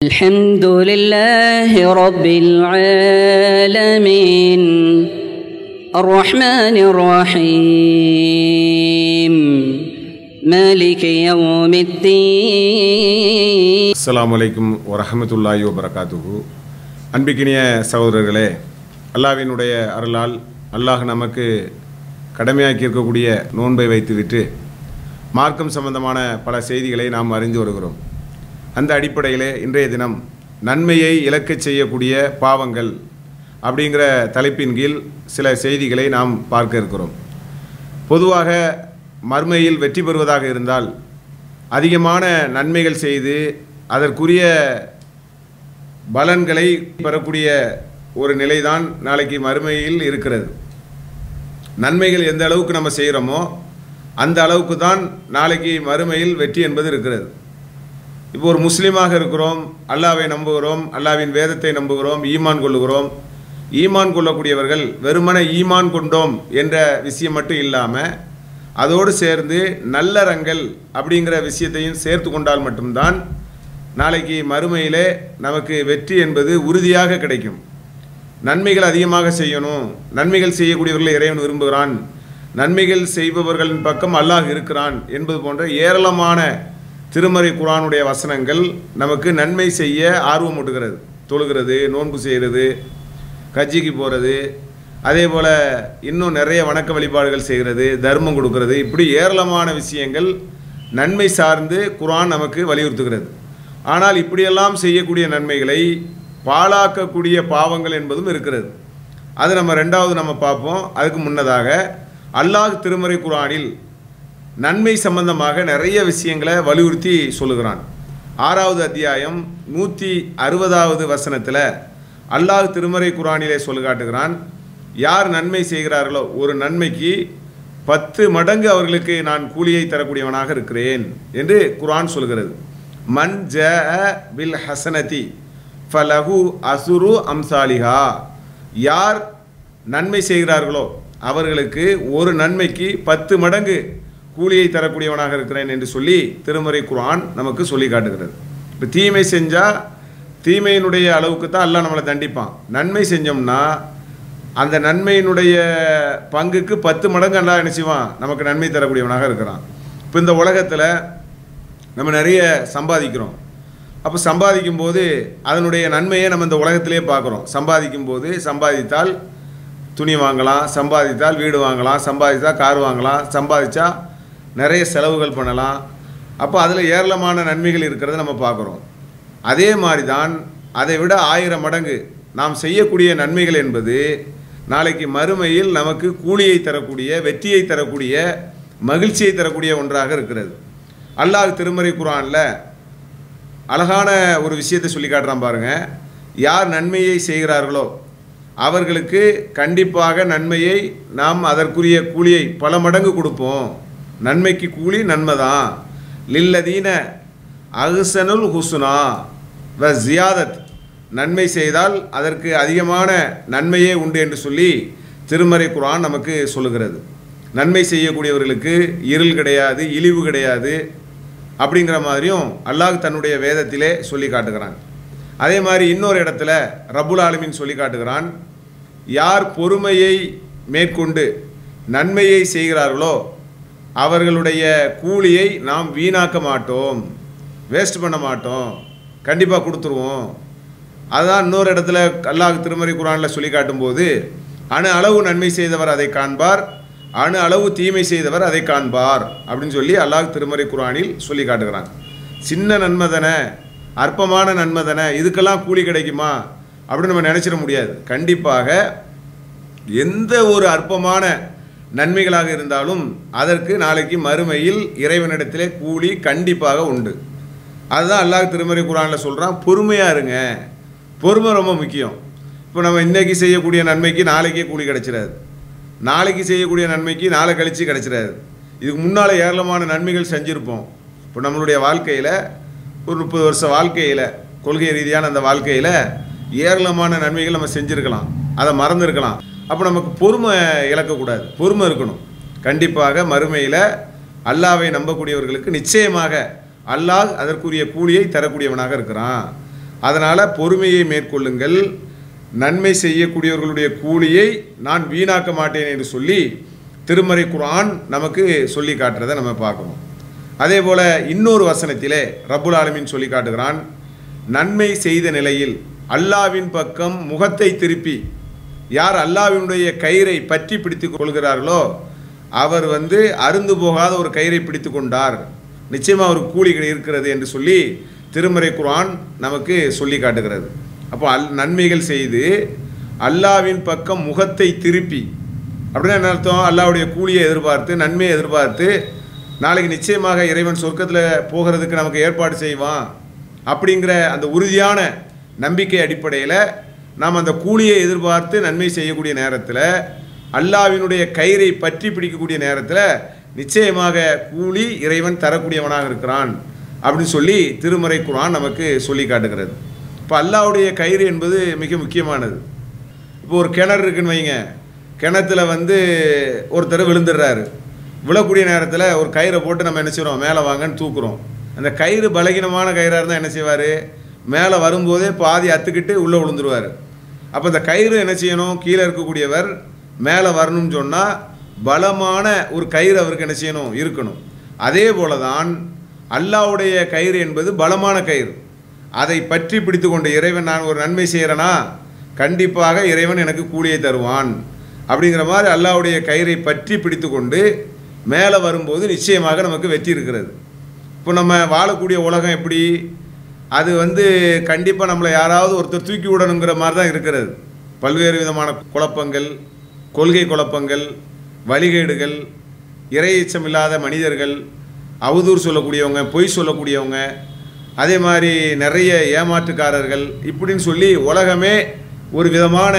الحمد لله رب العالمين الرحمن الرحيم مالك يوم الدين அஸ்ஸலாமு அலைக்கும் வரஹமத்துல்லாஹி வபரகாத்துஹு அன்பிக்கினிய சகோதரர்களே அல்லாஹ்வினுடைய அருளால் அல்லாஹ் நமக்கு கடமையாக்கி இருக்கக்கூடிய நோன்பை வைத்துவிட்டு மார்க்கம் சம்பந்தமான பல செய்திகளை நாம் அறிந்து வருகிறோம் அந்த அடிப்படையிலே இன்றைய தினம் நன்மையை இழக்கச் செய்யக்கூடிய பாவங்கள் அப்படிங்கிற தலைப்பின் கீழ் சில செய்திகளை நாம் பார்க்க இருக்கிறோம் பொதுவாக மர்மையில் வெற்றி பெறுவதாக இருந்தால் அதிகமான நன்மைகள் செய்து அதற்குரிய பலன்களை பெறக்கூடிய ஒரு நிலைதான் நாளைக்கு மறுமையில் இருக்கிறது நன்மைகள் எந்த அளவுக்கு நம்ம செய்கிறோமோ அந்த அளவுக்கு தான் நாளைக்கு மறுமையில் வெற்றி என்பது இருக்கிறது இப்போ ஒரு முஸ்லீமாக இருக்கிறோம் அல்லாவை நம்புகிறோம் அல்லாவின் வேதத்தை நம்புகிறோம் ஈமான் கொள்ளுகிறோம் ஈமான் கொள்ளக்கூடியவர்கள் வெறுமனே ஈமான் கொண்டோம் என்ற விஷயம் மட்டும் இல்லாமல் அதோடு சேர்ந்து நல்லறங்கள் அப்படிங்கிற விஷயத்தையும் சேர்த்து கொண்டால் மட்டும்தான் நாளைக்கு மறுமையிலே நமக்கு வெற்றி என்பது உறுதியாக கிடைக்கும் நன்மைகள் அதிகமாக செய்யணும் நன்மைகள் செய்யக்கூடியவர்களை இறைவன் விரும்புகிறான் நன்மைகள் செய்பவர்களின் பக்கம் அல்லாஹ் இருக்கிறான் என்பது போன்ற ஏராளமான திருமறை குரானுடைய வசனங்கள் நமக்கு நன்மை செய்ய ஆர்வம் ஊட்டுகிறது தொழுகிறது நோன்பு செய்கிறது கட்சிக்கு போகிறது அதே போல் இன்னும் நிறைய வணக்க வழிபாடுகள் செய்கிறது தர்மம் கொடுக்கிறது இப்படி ஏராளமான விஷயங்கள் நன்மை சார்ந்து குரான் நமக்கு வலியுறுத்துகிறது ஆனால் இப்படியெல்லாம் செய்யக்கூடிய நன்மைகளை பாழாக்கக்கூடிய பாவங்கள் என்பதும் இருக்கிறது அது நம்ம ரெண்டாவது நம்ம பார்ப்போம் அதுக்கு முன்னதாக அல்லாஹ் திருமறை குரானில் நன்மை சம்பந்தமாக நிறைய விஷயங்களை வலியுறுத்தி சொல்லுகிறான் ஆறாவது அத்தியாயம் நூற்றி அறுபதாவது வசனத்தில் அல்லாஹ் திருமறை குரானிலே சொல்லு காட்டுகிறான் யார் நன்மை செய்கிறார்களோ ஒரு நன்மைக்கு பத்து மடங்கு அவர்களுக்கு நான் கூலியை தரக்கூடியவனாக இருக்கிறேன் என்று குரான் சொல்கிறது மன் ஜ பில் ஹசனதி ஃபலஹு அசுரு அம்சாலிஹா யார் நன்மை செய்கிறார்களோ அவர்களுக்கு ஒரு நன்மைக்கு பத்து மடங்கு கூலியை தரக்கூடியவனாக இருக்கிறேன் என்று சொல்லி திருமறை குரான் நமக்கு சொல்லி காட்டுகிறது இப்போ தீமை செஞ்சால் தீமையினுடைய அளவுக்கு தான் எல்லாம் நம்மளை தண்டிப்பான் நன்மை செஞ்சோம்னா அந்த நன்மையினுடைய பங்குக்கு பத்து மடங்கு எல்லாம் என்ன செய்வான் நமக்கு நன்மை தரக்கூடியவனாக இருக்கிறான் இப்போ இந்த உலகத்தில் நம்ம நிறைய சம்பாதிக்கிறோம் அப்போ சம்பாதிக்கும் போது அதனுடைய நன்மையை நம்ம இந்த உலகத்திலே பார்க்குறோம் சம்பாதிக்கும் போது சம்பாதித்தால் துணி வாங்கலாம் சம்பாதித்தால் வீடு வாங்கலாம் சம்பாதித்தா கார் வாங்கலாம் சம்பாதிச்சா நிறைய செலவுகள் பண்ணலாம் அப்போ அதில் ஏராளமான நன்மைகள் இருக்கிறத நம்ம பார்க்குறோம் அதே மாதிரி தான் அதை விட ஆயிரம் மடங்கு நாம் செய்யக்கூடிய நன்மைகள் என்பது நாளைக்கு மறுமையில் நமக்கு கூலியை தரக்கூடிய வெற்றியை தரக்கூடிய மகிழ்ச்சியை தரக்கூடிய ஒன்றாக இருக்கிறது அல்லாஹ் திருமறை குரானில் அழகான ஒரு விஷயத்தை சொல்லி காட்டுறான் பாருங்க யார் நன்மையை செய்கிறார்களோ அவர்களுக்கு கண்டிப்பாக நன்மையை நாம் அதற்குரிய கூலியை பல மடங்கு கொடுப்போம் நன்மைக்கு கூலி நன்மை தான் லில்லதீன அஹ்சனுல் ஹுசுனா வ ஜியாதத் நன்மை செய்தால் அதற்கு அதிகமான நன்மையே உண்டு என்று சொல்லி திருமறை குரான் நமக்கு சொல்லுகிறது நன்மை செய்யக்கூடியவர்களுக்கு இருள் கிடையாது இழிவு கிடையாது அப்படிங்கிற மாதிரியும் அல்லாஹ் தன்னுடைய வேதத்திலே சொல்லி காட்டுகிறான் அதே மாதிரி இன்னொரு இடத்துல ரபுல் ஆலமின் சொல்லி காட்டுகிறான் யார் பொறுமையை மேற்கொண்டு நன்மையை செய்கிறார்களோ அவர்களுடைய கூலியை நாம் வீணாக்க மாட்டோம் வேஸ்ட் பண்ண மாட்டோம் கண்டிப்பாக கொடுத்துருவோம் அதுதான் இன்னொரு இடத்துல அல்லாஹ் திருமறை குரானில் சொல்லி காட்டும்போது அணு அளவு நன்மை செய்தவர் அதை காண்பார் அணு அளவு தீமை செய்தவர் அதை காண்பார் அப்படின்னு சொல்லி அல்லாஹ் திருமறை குரானில் சொல்லி காட்டுகிறான் சின்ன நன்மை தானே அற்பமான நன்மை தானே இதுக்கெல்லாம் கூலி கிடைக்குமா அப்படின்னு நம்ம நினச்சிட முடியாது கண்டிப்பாக எந்த ஒரு அற்பமான நன்மைகளாக இருந்தாலும் அதற்கு நாளைக்கு மறுமையில் இறைவனிடத்திலே கூலி கண்டிப்பாக உண்டு அதுதான் அல்லாஹ் திருமறை குரானில் சொல்கிறான் பொறுமையாக இருங்க பொறுமை ரொம்ப முக்கியம் இப்போ நம்ம இன்றைக்கி செய்யக்கூடிய நன்மைக்கு நாளைக்கே கூலி கிடச்சிடாது நாளைக்கு செய்யக்கூடிய நன்மைக்கு நாளை கழித்து கிடச்சிடாது இதுக்கு முன்னால் ஏராளமான நன்மைகள் செஞ்சுருப்போம் இப்போ நம்மளுடைய வாழ்க்கையில் ஒரு முப்பது வருஷ வாழ்க்கையில் கொள்கை ரீதியான அந்த வாழ்க்கையில் ஏராளமான நன்மைகள் நம்ம செஞ்சுருக்கலாம் அதை மறந்துருக்கலாம் அப்போ நமக்கு பொறுமை இழக்கக்கூடாது பொறுமை இருக்கணும் கண்டிப்பாக மறுமையில் அல்லாவை நம்பக்கூடியவர்களுக்கு நிச்சயமாக அல்லாஹ் அதற்குரிய கூலியை தரக்கூடியவனாக இருக்கிறான் அதனால் பொறுமையை மேற்கொள்ளுங்கள் நன்மை செய்யக்கூடியவர்களுடைய கூலியை நான் வீணாக்க மாட்டேன் என்று சொல்லி திருமறை குர்ஆன் நமக்கு சொல்லி காட்டுறதை நம்ம பார்க்கணும் அதே போல் இன்னொரு வசனத்திலே ரப்புல் ஆலமீன் சொல்லி காட்டுகிறான் நன்மை செய்த நிலையில் அல்லாவின் பக்கம் முகத்தை திருப்பி யார் அல்லாவினுடைய கயிறை பற்றி பிடித்து கொள்கிறார்களோ அவர் வந்து அருந்து போகாத ஒரு கயிறை பிடித்து கொண்டார் நிச்சயமாக ஒரு கூலி இருக்கிறது என்று சொல்லி திருமறை குர்ஆன் நமக்கு சொல்லி காட்டுகிறது அப்போ அல் நன்மைகள் செய்து அல்லாவின் பக்கம் முகத்தை திருப்பி அப்படின்னா என்ன அர்த்தம் அல்லாவுடைய கூலியை எதிர்பார்த்து நன்மையை எதிர்பார்த்து நாளைக்கு நிச்சயமாக இறைவன் சொர்க்கத்தில் போகிறதுக்கு நமக்கு ஏற்பாடு செய்வான் அப்படிங்கிற அந்த உறுதியான நம்பிக்கை அடிப்படையில் நாம் அந்த கூலியை எதிர்பார்த்து நன்மை செய்யக்கூடிய நேரத்தில் அல்லாவினுடைய கயிறை பற்றி பிடிக்கக்கூடிய நேரத்தில் நிச்சயமாக கூலி இறைவன் தரக்கூடியவனாக இருக்கிறான் அப்படின்னு சொல்லி திருமறை குர்ஆன் நமக்கு சொல்லி காட்டுகிறது இப்போ அல்லாவுடைய கயிறு என்பது மிக முக்கியமானது இப்போ ஒரு கிணறு இருக்குன்னு வைங்க கிணத்துல வந்து ஒருத்தர் விழுந்துடுறாரு விழக்கூடிய நேரத்தில் ஒரு கயிறை போட்டு நம்ம என்ன செய்கிறோம் மேலே வாங்கன்னு தூக்குறோம் அந்த கயிறு பலகீனமான கயிறாக இருந்தால் என்ன செய்வார் மேலே வரும்போதே பாதி அத்துக்கிட்டு உள்ளே விழுந்துருவார் அப்போ இந்த கயிறு என்ன செய்யணும் கீழே இருக்கக்கூடியவர் மேலே வரணும்னு சொன்னால் பலமான ஒரு கயிறு அவருக்கு என்ன செய்யணும் இருக்கணும் அதே போல தான் அல்லாவுடைய கயிறு என்பது பலமான கயிறு அதை பற்றி பிடித்து கொண்ட இறைவன் நான் ஒரு நன்மை செய்கிறேனா கண்டிப்பாக இறைவன் எனக்கு கூலியை தருவான் அப்படிங்கிற மாதிரி அல்லாவுடைய கயிறை பற்றி பிடித்து கொண்டு மேலே வரும்போது நிச்சயமாக நமக்கு வெற்றி இருக்கிறது இப்போ நம்ம வாழக்கூடிய உலகம் எப்படி அது வந்து கண்டிப்பாக நம்மளை யாராவது ஒருத்தர் தூக்கி விடணுங்கிற மாதிரி தான் இருக்கிறது பல்வேறு விதமான குழப்பங்கள் கொள்கை குழப்பங்கள் வழிகேடுகள் இறையச்சம் இல்லாத மனிதர்கள் அவதூறு சொல்லக்கூடியவங்க பொய் சொல்லக்கூடியவங்க அதே மாதிரி நிறைய ஏமாற்றுக்காரர்கள் இப்படின்னு சொல்லி உலகமே ஒரு விதமான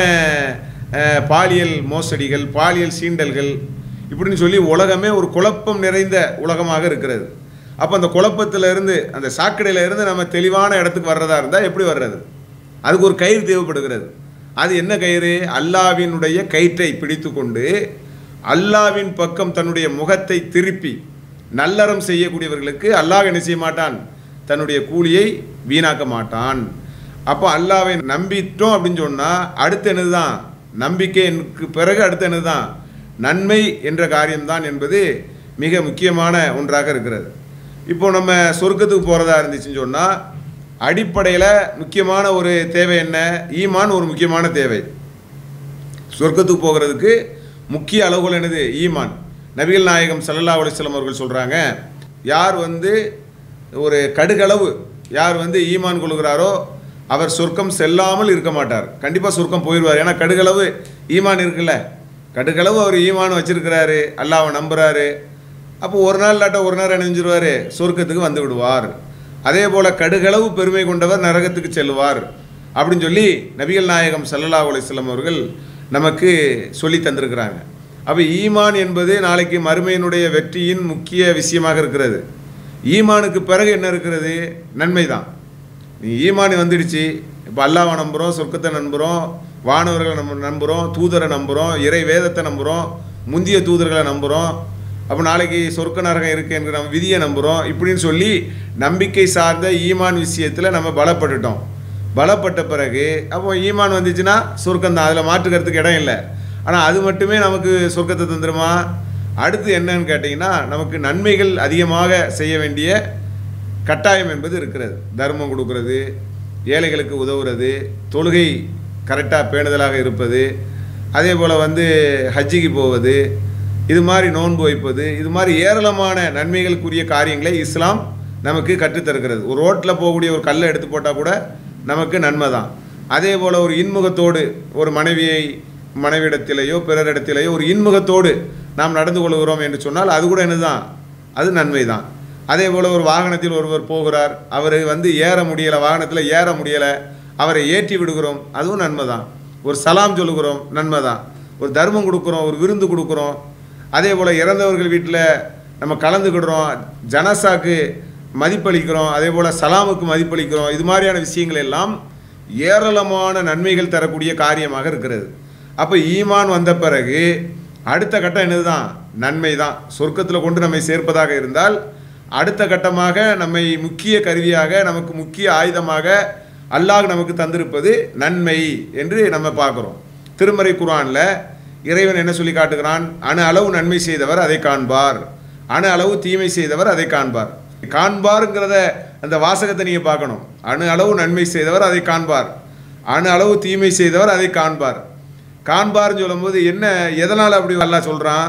அஹ், பாலியல் மோசடிகள் பாலியல் சீண்டல்கள் இப்படின்னு சொல்லி உலகமே ஒரு குழப்பம் நிறைந்த உலகமாக இருக்கிறது அப்போ அந்த குழப்பத்துல இருந்து அந்த சாக்கடையில இருந்து நம்ம தெளிவான இடத்துக்கு வர்றதா இருந்தால் எப்படி வர்றது அதுக்கு ஒரு கயிறு தேவைப்படுகிறது அது என்ன கயிறு அல்லாவினுடைய கயிற்றை பிடித்து கொண்டு அல்லாவின் பக்கம் தன்னுடைய முகத்தை திருப்பி நல்லறம் செய்யக்கூடியவர்களுக்கு அல்லாஹ் என்ன செய்ய மாட்டான் தன்னுடைய கூலியை வீணாக்க மாட்டான் அப்போ அல்லாவை நம்பிட்டோம் அப்படின்னு சொன்னால் அடுத்து என்னதுதான் நம்பிக்கைக்கு பிறகு அடுத்து என்னதுதான் நன்மை என்ற காரியம்தான் என்பது மிக முக்கியமான ஒன்றாக இருக்கிறது இப்போ நம்ம சொர்க்கத்துக்கு போகிறதா இருந்துச்சுன்னு சொன்னால் அடிப்படையில் முக்கியமான ஒரு தேவை என்ன ஈமான் ஒரு முக்கியமான தேவை சொர்க்கத்துக்கு போகிறதுக்கு முக்கிய அளவுகள் என்னது ஈமான் நபிகள் நாயகம் ஸல்லல்லாஹு அலைஹி வஸல்லம் அவர்கள் சொல்கிறாங்க யார் வந்து ஒரு கடுகளவு யார் வந்து ஈமான் கொள்கிறாரோ அவர் சொர்க்கம் செல்லாமல் இருக்க மாட்டார் கண்டிப்பாக சொர்க்கம் போயிடுவார் ஏன்னா கடுகளவு ஈமான் இருக்குல்ல கடுகளவு அவர் ஈமான் வச்சிருக்கிறாரு அல்லாஹ்வை நம்புறாரு அப்போ ஒரு நாள் இல்லாட்ட ஒரு நேரம் நினைஞ்சிருவார் சொர்க்கத்துக்கு வந்து விடுவார் அதே போல் கடுகளவு பெருமை கொண்டவர் நரகத்துக்கு செல்வார் அப்படின்னு சொல்லி நபிகள் நாயகம் ஸல்லல்லாஹு அலைஹி வஸல்லம் அவர்கள் நமக்கு சொல்லி தந்திருக்கிறாங்க அப்போ ஈமான் என்பது நாளைக்கு மறுமையினுடைய வெற்றியின் முக்கிய விஷயமாக இருக்கிறது ஈமானுக்கு பிறகு என்ன இருக்கிறது நன்மை தான் நீ ஈமான் வந்துடுச்சு இப்போ அல்லாவை நம்புகிறோம் சொர்க்கத்தை நம்புகிறோம் வானவர்களை நம்ம நம்புகிறோம் தூதரை நம்புகிறோம் இறை வேதத்தை நம்புகிறோம் முந்திய தூதர்களை நம்புகிறோம் அப்போ நாளைக்கு சொர்க்க நரகம் இருக்குது என்கிற நம்ம விதியை நம்புகிறோம் இப்படின்னு சொல்லி நம்பிக்கை சார்ந்த ஈமான் விஷயத்தில் நம்ம பலப்பட்டுட்டோம் பலப்பட்ட பிறகு அப்போ ஈமான் வந்துச்சுன்னா சொர்க்கம் தான் அதில் மாற்றுக்கிறதுக்கு இடம் இல்லை ஆனால் அது மட்டுமே நமக்கு சொர்க்கத்தை தந்துருமா அடுத்து என்னன்னு கேட்டிங்கன்னா நமக்கு நன்மைகள் அதிகமாக செய்ய வேண்டிய கட்டாயம் என்பது இருக்கிறது தர்மம் கொடுக்கறது ஏழைகளுக்கு உதவுறது தொழுகை கரெக்டாக பேணுதலாக இருப்பது அதே போல் வந்து ஹஜ்ஜிக்கு போவது இது மாதிரி நோன்பு வைப்பது இது மாதிரி ஏராளமான நன்மைகளுக்குரிய காரியங்களை இஸ்லாம் நமக்கு கற்றுத்தருகிறது ஒரு ரோட்டில் போகக்கூடிய ஒரு கல்லை எடுத்து போட்டால் கூட நமக்கு நன்மை தான் அதே போல் ஒரு இன்முகத்தோடு ஒரு மனைவியை மனைவிடத்திலேயோ பிறரிடத்திலேயோ ஒரு இன்முகத்தோடு நாம் நடந்து கொள்கிறோம் என்று சொன்னால் அது கூட என்னதான் அது நன்மை தான் அதே போல் ஒரு வாகனத்தில் ஒருவர் போகிறார் அவர் வந்து ஏற முடியலை வாகனத்தில் ஏற முடியலை அவரை ஏற்றி விடுகிறோம் அதுவும் நன்மை தான் ஒரு சலாம் சொல்லுகிறோம் நன்மை தான் ஒரு தர்மம் கொடுக்குறோம் ஒரு விருந்து கொடுக்குறோம் அதே போல் இறந்தவர்கள் வீட்டில் நம்ம கலந்துக்கிடுறோம் ஜனசாக்கு மதிப்பளிக்கிறோம் அதே போல் சலாமுக்கு மதிப்பளிக்கிறோம் இது மாதிரியான விஷயங்கள் எல்லாம் ஏராளமான நன்மைகள் தரக்கூடிய காரியமாக இருக்கிறது அப்போ ஈமான் வந்த பிறகு அடுத்த கட்டம் என்னதுதான் நன்மை தான் சொர்க்கத்தில் கொண்டு நம்மை சேர்ப்பதாக இருந்தால் அடுத்த கட்டமாக நம்மை முக்கிய கருவியாக நமக்கு முக்கிய ஆயுதமாக அல்லாஹ் நமக்கு தந்திருப்பது நன்மை என்று நம்ம பார்க்குறோம் திருமறை குர்ஆன்ல இறைவன் என்ன சொல்லி காட்டுகிறான் அணு அளவு நன்மை செய்தவர் அதை காண்பார் அணு அளவு தீமை செய்தவர் அதை காண்பார் காண்பாருங்கிறத அந்த வாசகத்தை நீங்க பார்க்கணும் அணு அளவு நன்மை செய்தவர் அதை காண்பார் அணு அளவு தீமை செய்தவர் அதை காண்பார் காண்பார்னு சொல்லும்போது என்ன எதனால் அப்படி அல்லாஹ் சொல்றான்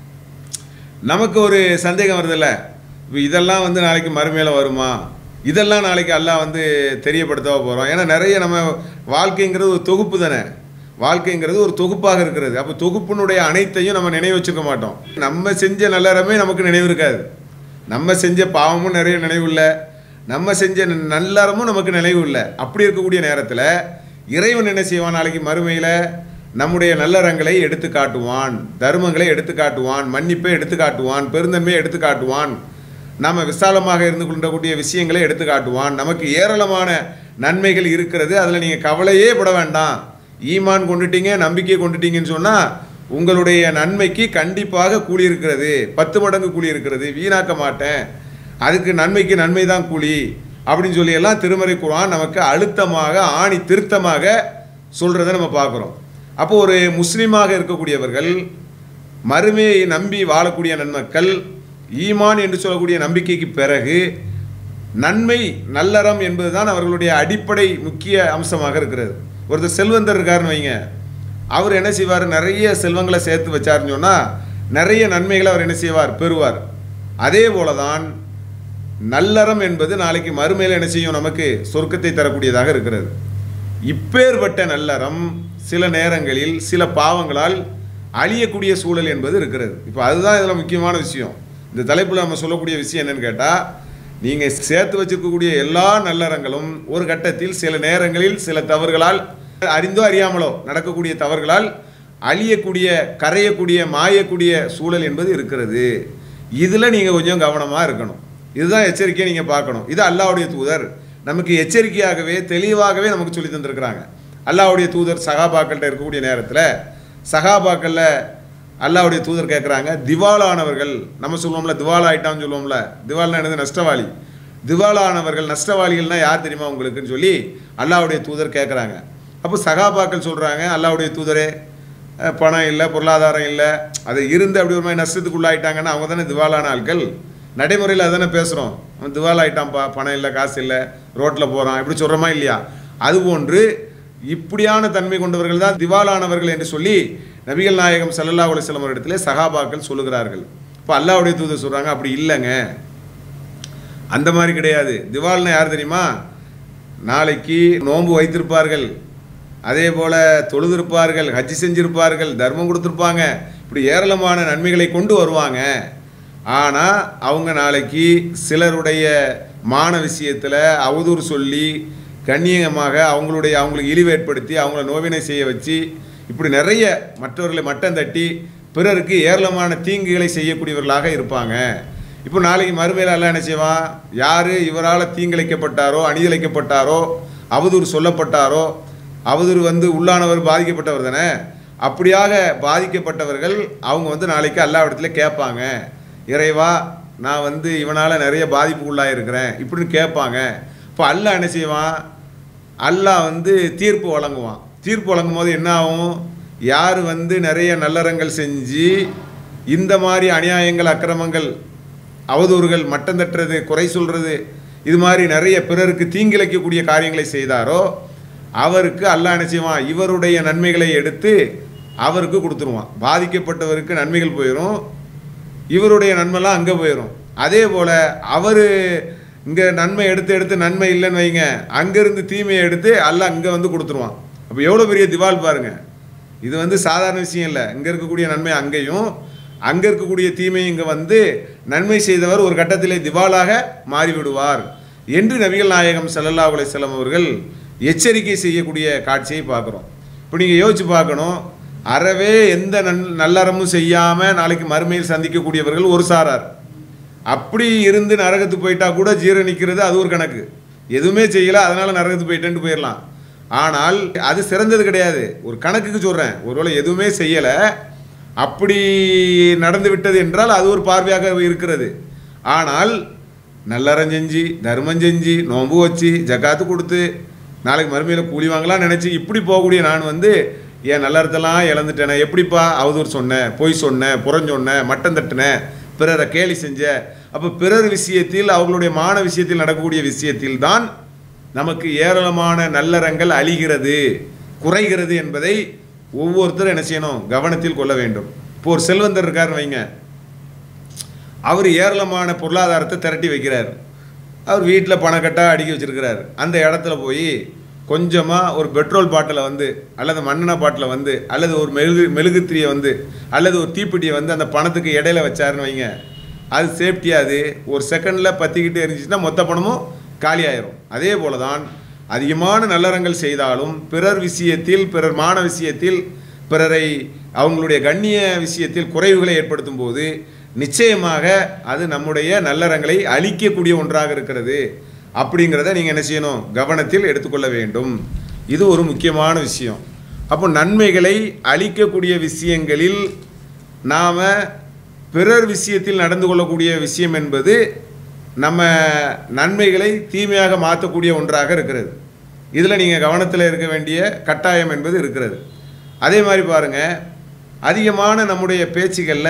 நமக்கு ஒரு சந்தேகம் வருதுல்ல இப்போ இதெல்லாம் வந்து நாளைக்கு மறுமையில் வருமா இதெல்லாம் நாளைக்கு அல்லாஹ் வந்து தெரியப்படுத்தவா போகிறோம் ஏன்னா நிறைய நம்ம வாழ்க்கைங்கிறது ஒரு தொகுப்பு தானே வாழ்க்கைங்கிறது ஒரு தொகுப்பாக இருக்கிறது அப்போ தொகுப்பினுடைய அனைத்தையும் நம்ம நினைவு வச்சுக்க மாட்டோம் நம்ம செஞ்ச நல்லறமே நமக்கு நினைவு இருக்காது நம்ம செஞ்ச பாவமும் நிறைய நினைவு இல்லை நம்ம செஞ்ச நல்லறமும் நமக்கு நினைவு இல்லை அப்படி இருக்கக்கூடிய நேரத்தில் இறைவன் என்ன செய்வான் நாளைக்கு மறுமையில் நம்முடைய நல்லறங்களை எடுத்து காட்டுவான் தர்மங்களை எடுத்து காட்டுவான் மன்னிப்பை எடுத்து காட்டுவான் பெருந்தன்மையை எடுத்து காட்டுவான் நாம விசாலமாக இருந்து கொண்டக்கூடிய விஷயங்களை எடுத்து காட்டுவான் நமக்கு ஏராளமான நன்மைகள் இருக்கிறது அதில் நீங்கள் கவலையே பட வேண்டாம் ஈமான் கொண்டுட்டீங்க நம்பிக்கை கொண்டுட்டீங்கன்னு சொன்னால் உங்களுடைய நன்மைக்கு கண்டிப்பாக கூலி இருக்கிறது பத்து மடங்கு கூலி இருக்கிறது வீணாக்க மாட்டேன் அதுக்கு நன்மைக்கு நன்மை தான் கூலி அப்படின்னு சொல்லி எல்லாம் திருமறை குர்ஆன் நமக்கு அழுத்தமாக ஆணி திருத்தமாக சொல்கிறத நம்ம பார்க்குறோம் அப்போ ஒரு முஸ்லீமாக இருக்கக்கூடியவர்கள் மறுமையை நம்பி வாழக்கூடிய நன்மக்கள் ஈமான் என்று சொல்லக்கூடிய நம்பிக்கைக்கு பிறகு நன்மை நல்லறம் என்பதுதான் அவர்களுடைய அடிப்படை முக்கிய அம்சமாக இருக்கிறது ஒருத்தர் செல்வந்தர் இருக்காருன்னு வைங்க அவர் என்ன செய்வார் நிறைய செல்வங்களை சேர்த்து வச்சாருன்னு சொன்னால் நிறைய நன்மைகளை அவர் என்ன செய்வார் பெறுவார் அதே போல தான் நல்லறம் என்பது நாளைக்கு மறுமையில் என்ன செய்யும் நமக்கு சொர்க்கத்தை தரக்கூடியதாக இருக்கிறது இப்பேற்பட்ட நல்லறம் சில நேரங்களில் சில பாவங்களால் அழியக்கூடிய சூழல் என்பது இருக்கிறது இப்போ அதுதான் இதில் முக்கியமான விஷயம் இந்த தலைப்பில் நம்ம சொல்லக்கூடிய விஷயம் என்னன்னு கேட்டால் நீங்கள் சேர்த்து வச்சிருக்கக்கூடிய எல்லா நல்லறங்களும் ஒரு கட்டத்தில் சில நேரங்களில் சில தவறுகளால் அறிந்தோ அறியாமலோ நடக்கக்கூடிய தவறுகளால் அழியக்கூடிய கரையக்கூடிய மாயக்கூடிய சூழல் என்பது இருக்கிறது இதில் நீங்கள் கொஞ்சம் கவனமாக இருக்கணும் இதுதான் எச்சரிக்கையை நீங்கள் பார்க்கணும் இது அல்லாஹ்வுடைய தூதர் நமக்கு எச்சரிக்கையாகவே தெளிவாகவே நமக்கு சொல்லி தந்திருக்கிறாங்க அல்லாஹ்வுடைய தூதர் சகாபாக்கள்கிட்ட இருக்கக்கூடிய நேரத்தில் சகாபாக்கள்ல அல்லாஹ்வுடைய தூதர் கேட்குறாங்க திவாலானவர்கள் நம்ம சொல்லுவோம்ல திவால் ஆயிட்டான்னு சொல்லுவோம்ல திவால்னா என்னது நஷ்டவாளி திவாலானவர்கள் நஷ்டவாளிகள்னா யார் தெரியுமா உங்களுக்குன்னு சொல்லி அல்லாஹ்வுடைய தூதர் கேட்குறாங்க அப்போ சகாபாக்கள் சொல்கிறாங்க அல்லாஹ்வுடைய தூதரே அஹ், பணம் இல்லை பொருளாதாரம் இல்லை அது இருந்து அப்படி ஒரு மாதிரி நஷ்டத்துக்கு உள்ளாயிட்டாங்கன்னா அவங்க தானே திவாலான ஆட்கள் நடைமுறையில் அதானே பேசுகிறோம் அவன் திவால் ஆயிட்டான்ப்பா பணம் இல்லை காசு இல்லை ரோட்டில் போகிறான் இப்படி சொல்கிறோமா இல்லையா அதுபோன்று இப்படியான தன்மை கொண்டவர்கள் தான் திவாலானவர்கள் என்று சொல்லி நபிகள் நாயகம் ஸல்லல்லாஹு அலைஹி வஸல்லம் இடத்துல சகாபாக்கள் சொல்லுகிறார்கள் இப்போ அல்லாஹ்வுடைய தூதர் சொல்கிறாங்க அப்படி இல்லைங்க அந்த மாதிரி கிடையாது திவால்னா யார் தெரியுமா நாளைக்கு நோன்பு வைத்திருப்பார்கள் அதே போல் தொழுதிருப்பார்கள் ஹஜ்ஜி செஞ்சிருப்பார்கள் தர்மம் கொடுத்துருப்பாங்க இப்படி ஏராளமான நன்மைகளை கொண்டு வருவாங்க ஆனால் அவங்க நாளைக்கு சிலருடைய மான விஷயத்தில் அவதூறு சொல்லி கண்ணியமாக அவங்களுடைய அவங்களுக்கு இழிவு ஏற்படுத்தி அவங்கள நோவினை செய்ய வச்சு இப்படி நிறைய மற்றவர்களை மட்டம் தட்டி பிறருக்கு ஏராளமான தீங்குகளை செய்யக்கூடியவர்களாக இருப்பாங்க இப்போ நாளைக்கு மறுமையில் எல்லாம் என்ன செய்வான் யார் இவரால் தீங்கிழைக்கப்பட்டாரோ அணிதலைக்கப்பட்டாரோ அவதூறு சொல்லப்பட்டாரோ அவதூறு வந்து உள்ளானவர் பாதிக்கப்பட்டவர் தானே அப்படியாக பாதிக்கப்பட்டவர்கள் அவங்க வந்து நாளைக்கு அல்லாவிடத்துல கேட்பாங்க இறைவா நான் வந்து இவனால் நிறைய பாதிப்பு உள்ளாயிருக்கிறேன் இப்படின்னு கேட்பாங்க இப்போ அல்லாஹ் என்ன செய்வான் அல்லாஹ் வந்து தீர்ப்பு வழங்குவான் தீர்ப்பு வழங்கும் போது என்ன ஆகும் யார் வந்து நிறைய நல்லறங்கள் செஞ்சு இந்த மாதிரி அநியாயங்கள் அக்கிரமங்கள் அவதூறுகள் மட்டம் தட்டுறது குறை சொல்றது இது மாதிரி நிறைய பிறருக்கு தீங்கிழைக்கக்கூடிய காரியங்களை செய்தாரோ அவருக்கு அல்லாஹ் என்ன செய்வான் இவருடைய நன்மைகளை எடுத்து அவருக்கு கொடுத்துருவான் பாதிக்கப்பட்டவருக்கு நன்மைகள் போயிடும் இவருடைய நன்மைலாம் அங்கே போயிடும் அதே போல் அவர் இங்கே நன்மை எடுத்து எடுத்து நன்மை இல்லைன்னு வைங்க அங்கேருந்து தீமையை எடுத்து அல்லாஹ் இங்கே வந்து கொடுத்துருவான் அப்போ எவ்வளோ பெரிய திவால் பாருங்க இது வந்து சாதாரண விஷயம் இல்லை இங்கே இருக்கக்கூடிய நன்மை அங்கேயும் அங்கே இருக்கக்கூடிய தீமையும் இங்கே வந்து நன்மை செய்தவர் ஒரு கட்டத்திலே திவாலாக மாறிவிடுவார் என்று நபிகள் நாயகம் ஸல்லல்லாஹு அலைஹி வஸல்லம் அவர்கள் எச்சரிக்கை செய்யக்கூடிய காட்சியை பார்க்குறோம் இப்போ நீங்கள் யோசிச்சு பார்க்கணும் அறவே எந்த நன் நல்லறமும் செய்யாமல் நாளைக்கு மறுமையில் சந்திக்கக்கூடியவர்கள் ஒரு சாரார் அப்படி இருந்து நரகத்துக்கு போயிட்டா கூட ஜீரணிக்கிறது அது ஒரு கணக்கு எதுவுமே செய்யல அதனால நரகத்துக்கு போயிட்டேன்ட்டு போயிடலாம் ஆனால் அது சிறந்தது கிடையாது ஒரு கணக்குக்கு சொல்கிறேன் ஒருவேளை எதுவுமே செய்யலை அப்படி நடந்து விட்டது என்றால் அது ஒரு பார்வையாக இருக்கிறது ஆனால் நல்லறம் செஞ்சு தர்மம் செஞ்சு நோன்பு வச்சு ஜக்காத்து கொடுத்து நாளைக்கு மறுமையில் கூலி வாங்கலாம் நினச்சி இப்படி போகக்கூடிய நான் வந்து என் நல்லறத்தெல்லாம் இழந்துட்டேனே எப்படிப்பா அவதூறு சொன்னேன் பொய் சொன்னேன் புறஞ்சொன்னேன் மட்டம் தட்டினேன் பிறரை கேலி செஞ்ச அப்போ பிறர் விஷயத்தில் அவர்களுடைய மான விஷயத்தில் நடக்கக்கூடிய விஷயத்தில் தான் நமக்கு ஏராளமான நல்லறங்கள் அழிகிறது குறைகிறது என்பதை ஒவ்வொருத்தரும் என்ன செய்யணும் கவனத்தில் கொள்ள வேண்டும் இப்போ ஒரு செல்வந்தர் இருக்காருன்னு வைங்க அவர் ஏராளமான பொருளாதாரத்தை திரட்டி வைக்கிறார் அவர் வீட்டில் பணக்கட்டாக அடுக்கி வச்சிருக்கிறார் அந்த இடத்துல போய் கொஞ்சமாக ஒரு பெட்ரோல் பாட்டிலை வந்து அல்லது மண்ணெண்ணெய் பாட்டிலை வந்து அல்லது ஒரு மெழுகு மெழுகுத்திரியை வந்து அல்லது ஒரு தீப்பெட்டியை வந்து அந்த பணத்துக்கு இடையில வச்சாருன்னு வைங்க அது சேஃப்டியாக அது ஒரு செகண்டில் பற்றிக்கிட்டு எரிஞ்சிச்சுன்னா மொத்த பணமும் காலியாயிரும் அதே போல தான் அதிகமான நல்லறங்கள் செய்தாலும் பிறர் விஷயத்தில் பிறர் மான விஷயத்தில் பிறரை அவங்களுடைய கண்ணிய விஷயத்தில் குறைவுகளை ஏற்படுத்தும் போது நிச்சயமாக அது நம்முடைய நல்லறங்களை அழிக்கக்கூடிய ஒன்றாக இருக்கிறது அப்படிங்கிறத நீங்கள் என்ன செய்யணும் கவனத்தில் எடுத்துக்கொள்ள வேண்டும் இது ஒரு முக்கியமான விஷயம் அப்போ நன்மைகளை அழிக்கக்கூடிய விஷயங்களில் நாம் பிறர் விஷயத்தில் நடந்து கொள்ளக்கூடிய விஷயம் என்பது நம்ம நன்மைகளை தீமையாக மாற்றக்கூடிய ஒன்றாக இருக்கிறது இதில் நீங்கள் கவனத்தில் இருக்க வேண்டிய கட்டாயம் என்பது இருக்கிறது அதே மாதிரி பாருங்கள் அதிகமான நம்முடைய பேச்சுகளில்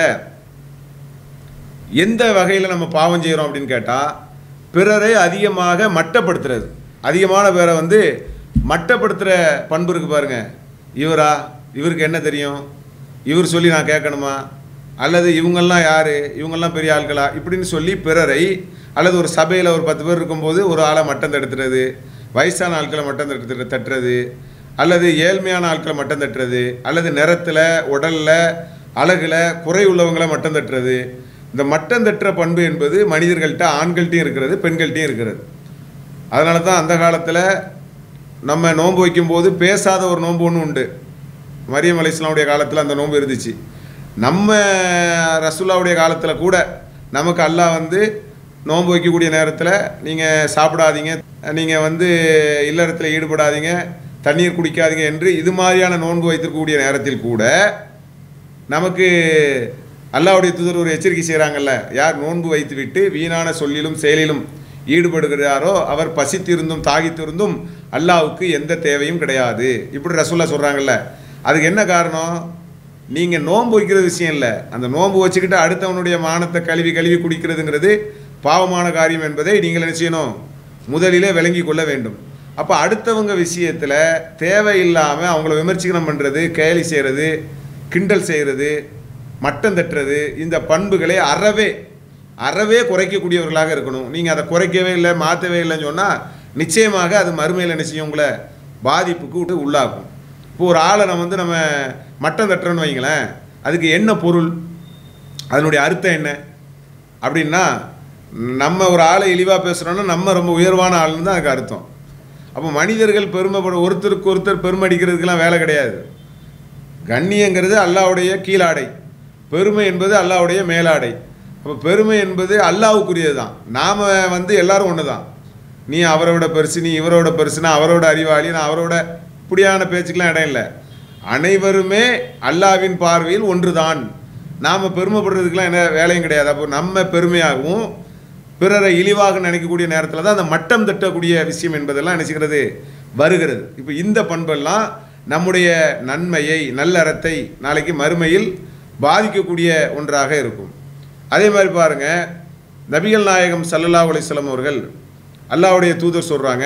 எந்த வகையில் நம்ம பாவம் செய்கிறோம் அப்படின்னு கேட்டால் பிறரை அதிகமாக மட்டப்படுத்துறது அதிகமான பேரை வந்து மட்டப்படுத்துகிற பண்பு இருக்கு பாருங்க இவரா இவருக்கு என்ன தெரியும் இவர் சொல்லி நான் கேட்கணுமா அல்லது இவங்கெல்லாம் யார் இவங்கெல்லாம் பெரிய ஆட்களா இப்படின்னு சொல்லி பிறரை அல்லது ஒரு சபையில் ஒரு பத்து பேர் இருக்கும்போது ஒரு ஆளை மட்டம் தடுத்துறது வயசான ஆட்களை மட்டம் தட்டு தட்டுறது அல்லது ஏழ்மையான ஆட்களை மட்டம் தட்டுறது அல்லது நிறத்தில் உடலில் அழகில் குறை உள்ளவங்களை மட்டம் தட்டுறது இந்த மட்டம் தட்டுற பண்பு என்பது மனிதர்கள்ட்ட ஆண்கள்ட்டையும் இருக்கிறது பெண்கள்ட்டையும் இருக்கிறது அதனால தான் அந்த காலத்தில் நம்ம நோன்பு வைக்கும்போது பேசாத ஒரு நோன்பு ஒன்று உண்டு மரியம் அலிஸ்லாமுடைய காலத்தில் அந்த நோன்பு இருந்துச்சு நம்ம ரசுல்லாவுடைய காலத்தில் கூட நமக்கு அல்லாஹ் வந்து நோன்பு வைக்கக்கூடிய நேரத்தில் நீங்கள் சாப்பிடாதீங்க நீங்கள் வந்து இல்லறத்தில் ஈடுபடாதீங்க தண்ணீர் குடிக்காதீங்க என்று இது மாதிரியான நோன்பு வைத்திருக்கக்கூடிய நேரத்தில் கூட நமக்கு அல்லாஹ்வுடைய தூதர் ஒரு எச்சரிக்கை செய்கிறாங்கல்ல யார் நோன்பு வைத்துவிட்டு வீணான சொல்லிலும் செயலிலும் ஈடுபடுகிறாரோ அவர் பசித்திருந்தும் தாகித்திருந்தும் அல்லாஹ்வுக்கு எந்த தேவையும் கிடையாது இப்படி ரசூல்லா சொல்கிறாங்கல்ல அதுக்கு என்ன காரணம் நீங்கள் நோன்பு வைக்கிற விஷயம் இல்லை அந்த நோன்பு வச்சுக்கிட்டு அடுத்தவனுடைய மானத்தை கழுவி கழுவி குடிக்கிறதுங்கிறது பாவமான காரியம் என்பதை நீங்கள் என்ன செய்யணும் முதலிலே விளங்கி கொள்ள வேண்டும் அப்போ அடுத்தவங்க விஷயத்தில் தேவையில்லாமல் அவங்கள விமர்சனம் பண்ணுறது கேலி செய்கிறது கிண்டல் செய்கிறது மட்டம் தட்டுறது இந்த பண்புகளை அறவே அறவே குறைக்கக்கூடியவர்களாக இருக்கணும் நீங்கள் அதை குறைக்கவே இல்லை மாற்றவே இல்லைன்னு சொன்னால் நிச்சயமாக அது மறுமையில் என்ன செய்யும் உங்களை பாதிப்புக்கு விட்டு உள்ளாக்கும் இப்போ ஒரு ஆளை நம்ம வந்து நம்ம மட்டம் தட்டுறோன்னு வைங்களேன் அதுக்கு என்ன பொருள் அதனுடைய அர்த்தம் என்ன அப்படின்னா நம்ம ஒரு ஆளை இழிவாக பேசுகிறோன்னா நம்ம ரொம்ப உயர்வான ஆளுன்னு தான் அதுக்கு அர்த்தம் அப்போ மனிதர்கள் பெருமைப்பட ஒருத்தருக்கு ஒருத்தர் பெருமடிக்கிறதுக்கெல்லாம் வேலை கிடையாது கண்ணியங்கிறது அல்லாவுடைய கீழாடை பெருமை என்பது அல்லாவுடைய மேலாடை அப்போ பெருமை என்பது அல்லாவுக்குரியது தான் நாம் வந்து எல்லாரும் ஒன்று தான் நீ அவரோட பெருசு நீ இவரோட பெருசுனா அவரோட அறிவாளி நான் அவரோட இப்படியான பேச்சுக்கெலாம் இடம் இல்லை அனைவருமே அல்லாவின் பார்வையில் ஒன்று தான் நாம் பெருமைப்படுறதுக்கெலாம் என்ன வேலையும் கிடையாது அப்போ நம்ம பெருமையாகவும் பிறரை இழிவாக நினைக்கக்கூடிய நேரத்தில் தான் அந்த மட்டம் தட்டக்கூடிய விஷயம் என்பதெல்லாம் நினைச்சுக்கிறது வருகிறது இப்போ இந்த பண்பெல்லாம் நம்முடைய நன்மையை நல்லறத்தை நாளைக்கு மறுமையில் பாதிக்கக்கூடிய ஒன்றாக இருக்கும் அதே மாதிரி பாருங்க நபிகள் நாயகம் சல்லல்லாஹு அலைஹிஸ்ஸலாம் அவர்கள் அல்லாஹ்வுடைய தூதர் சொல்கிறாங்க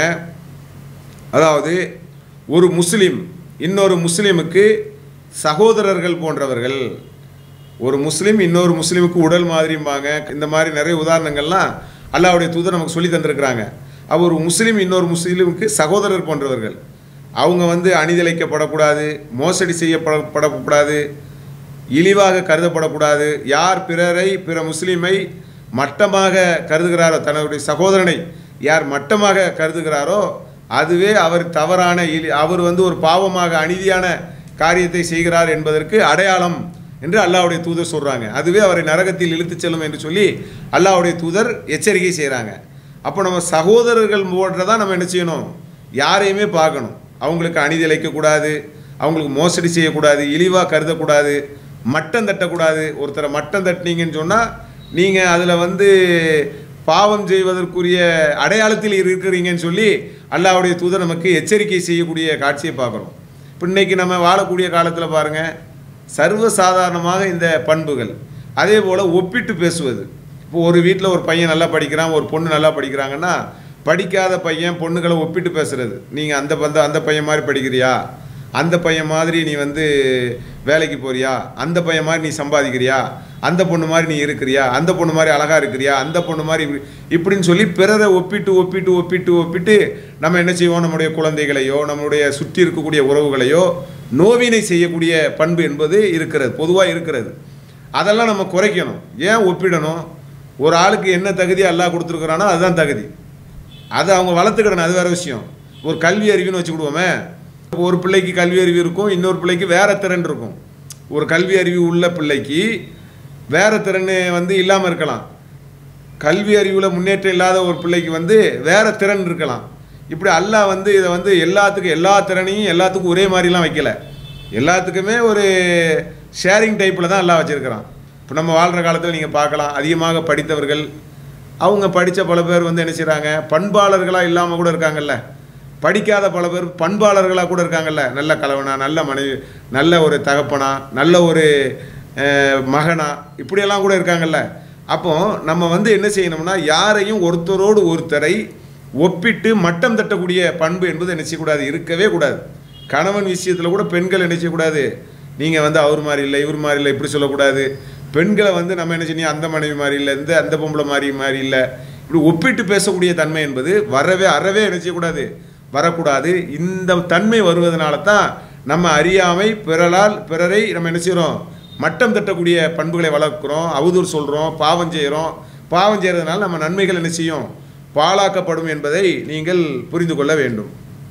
அதாவது ஒரு முஸ்லீம் இன்னொரு முஸ்லீமுக்கு சகோதரர்கள் போன்றவர்கள் ஒரு முஸ்லீம் இன்னொரு முஸ்லீமுக்கு உடல் மாதிரிம்பாங்க இந்த மாதிரி நிறைய உதாரணங்கள்லாம் அல்லாஹ்வுடைய தூதர் நமக்கு சொல்லி தந்திருக்கிறாங்க அவர் ஒரு முஸ்லீம் இன்னொரு முஸ்லீமுக்கு சகோதரர் போன்றவர்கள் அவங்க வந்து அணிதிழைக்கப்படக்கூடாது மோசடி செய்யப்படப்படக்கூடாது இழிவாக கருதப்படக்கூடாது யார் பிறரை பிற முஸ்லீமை மட்டமாக கருதுகிறாரோ தன்னுடைய சகோதரனை யார் மட்டமாக கருதுகிறாரோ அதுவே அவர் தவறான இழி அவர் வந்து ஒரு பாவமாக அநீதியான காரியத்தை செய்கிறார் என்பதற்கு அடையாளம் என்று அல்லாஹ்வுடைய தூதர் சொல்கிறாங்க அதுவே அவரை நரகத்தில் இழுத்துச் செல்லும் என்று சொல்லி அல்லாஹ்வுடைய தூதர் எச்சரிக்கை செய்கிறாங்க அப்போ நம்ம சகோதரர்கள் போன்றதான் நம்ம என்ன செய்யணும் யாரையுமே பார்க்கணும் அவங்களுக்கு அநீதி இழைக்கக்கூடாது அவங்களுக்கு மோசடி செய்யக்கூடாது இழிவாக கருதக்கூடாது மட்டம் தட்டக்கூடாது ஒருத்தரை மட்டம் தட்டினீங்கன்னு சொன்னால் நீங்கள் அதில் வந்து பாவம் செய்வதற்குரிய அடையாளத்தில் இருக்கிறீங்கன்னு சொல்லி அல்லாஹ்வுடைய தூதர் நமக்கு எச்சரிக்கை செய்யக்கூடிய காட்சியை பார்க்குறோம் இப்போ இன்னைக்கு நம்ம வாழக்கூடிய காலத்தில் பாருங்கள் சர்வசாதாரணமாக இந்த பண்புகள் அதே போல் ஒப்பிட்டு பேசுவது இப்போ ஒரு வீட்டில் ஒரு பையன் நல்லா படிக்கிறான் ஒரு பொண்ணு நல்லா படிக்கிறாங்கன்னா படிக்காத பையன் பொண்ணுகளை ஒப்பிட்டு பேசுறது நீங்கள் அந்த பந்த அந்த பையன் மாதிரி படிக்கிறியா அந்த பையன் மாதிரி நீ வந்து வேலைக்கு போறியா அந்த பையன் மாதிரி நீ சம்பாதிக்கிறியா அந்த பொண்ணு மாதிரி நீ இருக்கிறியா அந்த பொண்ணு மாதிரி அழகா இருக்கிறியா அந்த பொண்ணு மாதிரி இப்படி- இப்படின்னு சொல்லி பிறரை ஒப்பிட்டு ஒப்பிட்டு ஒப்பிட்டு ஒப்பிட்டு நம்ம என்ன செய்வோம் நம்முடைய குழந்தைகளையோ நம்மளுடைய சுற்றி இருக்கக்கூடிய உறவுகளையோ நோவினை செய்யக்கூடிய பண்பு என்பது இருக்கிறது பொதுவாக இருக்கிறது அதெல்லாம் நம்ம குறைக்கணும் ஏன் ஒப்பிடணும் ஒரு ஆளுக்கு என்ன தகுதி அல்லாஹ் கொடுத்துருக்குறானோ அதுதான் தகுதி அதை அவங்க வளர்த்துக்கிடணும் அது வேற விஷயம் ஒரு கல்வி அறிவுன்னு வச்சுக்கிடுவோமே இப்போ ஒரு பிள்ளைக்கு கல்வி அறிவு இருக்கும் இன்னொரு பிள்ளைக்கு வேற திறன் இருக்கும் ஒரு கல்வி அறிவு உள்ள பிள்ளைக்கு வேற திறன் வந்து இல்லாமல் இருக்கலாம் கல்வி அறிவில் முன்னேற்றம் இல்லாத ஒரு பிள்ளைக்கு வந்து வேற திறன் இருக்கலாம் இப்படி அல்லாஹ் வந்து இதை வந்து எல்லாத்துக்கும் எல்லா திறனையும் எல்லாத்துக்கும் ஒரே மாதிரிலாம் வைக்கல எல்லாத்துக்குமே ஒரு ஷேரிங் டைப்பில் தான் எல்லாம் வச்சுருக்கிறான் இப்போ நம்ம வாழ்கிற காலத்தில் நீங்கள் பார்க்கலாம் அதிகமாக படித்தவர்கள் அவங்க படித்த பல பேர் வந்து என்ன செய்கிறாங்க பண்பாளர்களாக இல்லாமல் கூட இருக்காங்கல்ல படிக்காத பல பேர் பண்பாளர்களாக கூட இருக்காங்கல்ல நல்ல கலவனா நல்ல மனைவி நல்ல ஒரு தகப்பனா நல்ல ஒரு அஹ், மகனா இப்படியெல்லாம் கூட இருக்காங்கல்ல அப்போ நம்ம வந்து என்ன செய்யணும்னா யாரையும் ஒருத்தரோடு ஒருத்தரை ஒப்பிட்டு மட்டம் தட்டக்கூடிய பண்பு என்பது என்ன செய்யக்கூடாது இருக்கவே கூடாது கணவன் விஷயத்தில் கூட பெண்கள் என்ன செய்யக்கூடாது நீங்கள் வந்து அவர் மாதிரி இல்லை இவர் மாதிரி இல்லை இப்படி சொல்லக்கூடாது பெண்களை வந்து நம்ம என்ன செய்யணும் அந்த மனைவி மாதிரி இல்லை இந்த அந்த பொம்பளை மாதிரி மாதிரி இல்லை இப்படி ஒப்பிட்டு பேசக்கூடிய தன்மை என்பது வரவே அறவே என்ன செய்யக்கூடாது வரக்கூடாது இந்த தன்மை வருவதனால தான் நம்ம அறியாமை பிறலால் பிறரை நம்ம என்ன செய்கிறோம் மட்டம் தட்டக்கூடிய பண்புகளை வளர்க்குறோம் அவதூறு சொல்கிறோம் பாவம் செய்கிறோம் பாவம் செய்கிறதுனால நம்ம நன்மைகள் என்ன செய்யும் பாழாக்கப்படும் என்பதை நீங்கள் புரிந்து கொள்ள வேண்டும்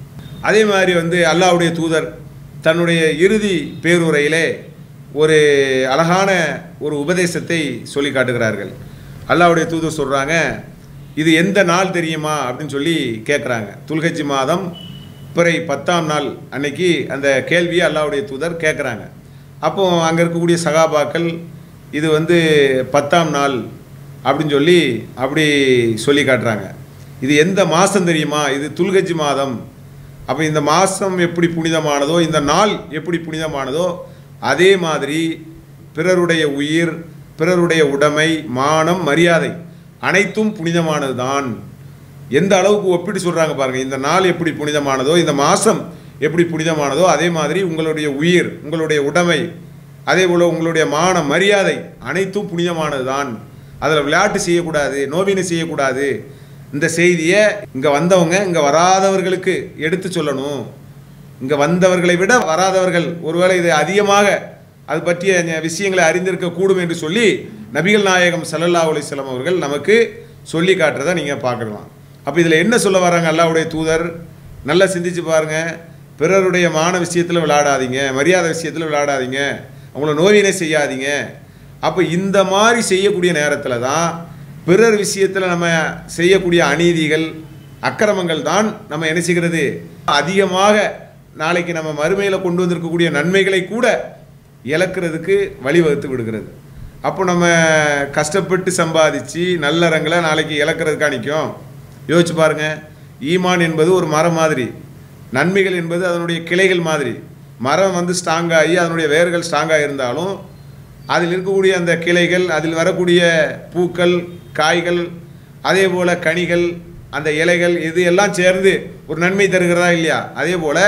அதே மாதிரி வந்து அல்லாஹ்வுடைய தூதர் தன்னுடைய இறுதி பேருரையிலே ஒரு அழகான ஒரு உபதேசத்தை சொல்லி காட்டுகிறார்கள் அல்லாஹ்வுடைய தூதர் சொல்கிறாங்க இது எந்த நாள் தெரியுமா அப்படின்னு சொல்லி கேட்குறாங்க துல்கஜி மாதம் பிறை பத்தாம் நாள் அன்னைக்கு அந்த கேள்வியை அல்லாஹ்வுடைய தூதர் கேட்குறாங்க அப்போ அங்கே இருக்கக்கூடிய சகாபாக்கள் இது வந்து பத்தாம் நாள் அப்படின்னு சொல்லி அப்படி சொல்லி காட்டுறாங்க இது எந்த மாதம் தெரியுமா இது துல்கஜி மாதம் அப்போ இந்த மாதம் எப்படி புனிதமானதோ இந்த நாள் எப்படி புனிதமானதோ அதே மாதிரி பிறருடைய உயிர் பிறருடைய உடைமை மானம் மரியாதை அனைத்தும் புனிதமானது தான் எந்த அளவுக்கு ஒப்பிட்டு சொல்கிறாங்க பாருங்கள் இந்த நாள் எப்படி புனிதமானதோ இந்த மாதம் எப்படி புனிதமானதோ அதே மாதிரி உங்களுடைய உயிர் உங்களுடைய உடைமை அதே போல் உங்களுடைய மானம் மரியாதை அனைத்தும் புனிதமானது தான் அதில் விளையாட்டு செய்யக்கூடாது நோவினை செய்யக்கூடாது இந்த செய்தியை இங்கே வந்தவங்க இங்கே வராதவர்களுக்கு எடுத்து சொல்லணும் இங்கே வந்தவர்களை விட வராதவர்கள் ஒருவேளை இது அதிகமாக அது பற்றிய ஞ- விஷயங்களை அறிந்திருக்க கூடும் என்று சொல்லி நபிகள் நாயகம் ஸல்லல்லாஹு அலைஹி வஸல்லம் அவர்கள் நமக்கு சொல்லி காட்டுறதை நீங்கள் பார்க்கலாம் அப்போ இதில் என்ன சொல்ல வராங்க அல்லாஹ்வுடைய தூதர் நல்லா சிந்திச்சு பாருங்க பிறருடைய மான விஷயத்தில் விளையாடாதீங்க மரியாதை விஷயத்தில் விளையாடாதீங்க அவங்கள நோயினை செய்யாதீங்க அப்போ இந்த மாதிரி செய்யக்கூடிய நேரத்தில் தான் பிறர் விஷயத்தில் நம்ம செய்யக்கூடிய அநீதிகள் அக்கிரமங்கள் தான் நம்ம என்ன செய்கிறது அதிகமாக நாளைக்கு நம்ம மறுமையில் கொண்டு வந்திருக்கக்கூடிய நன்மைகளை கூட இழக்கிறதுக்கு வழிவகுத்து விடுகிறது அப்போ நம்ம கஷ்டப்பட்டு சம்பாதிச்சு நல்லறங்களை நாளைக்கு இழக்கிறதுக்கா நிற்கும் யோசிச்சு பாருங்க ஈமான் என்பது ஒரு மரம் மாதிரி நன்மைகள் என்பது அதனுடைய கிளைகள் மாதிரி மரம் வந்து ஸ்ட்ராங்காகி அதனுடைய வேர்கள் ஸ்ட்ராங்காக இருந்தாலும் அதில் இருக்கக்கூடிய அந்த கிளைகள் அதில் வரக்கூடிய பூக்கள் காய்கள் அதே போல் கனிகள் அந்த இலைகள் இது எல்லாம் சேர்ந்து ஒரு நன்மை தருகிறதா இல்லையா அதே போல்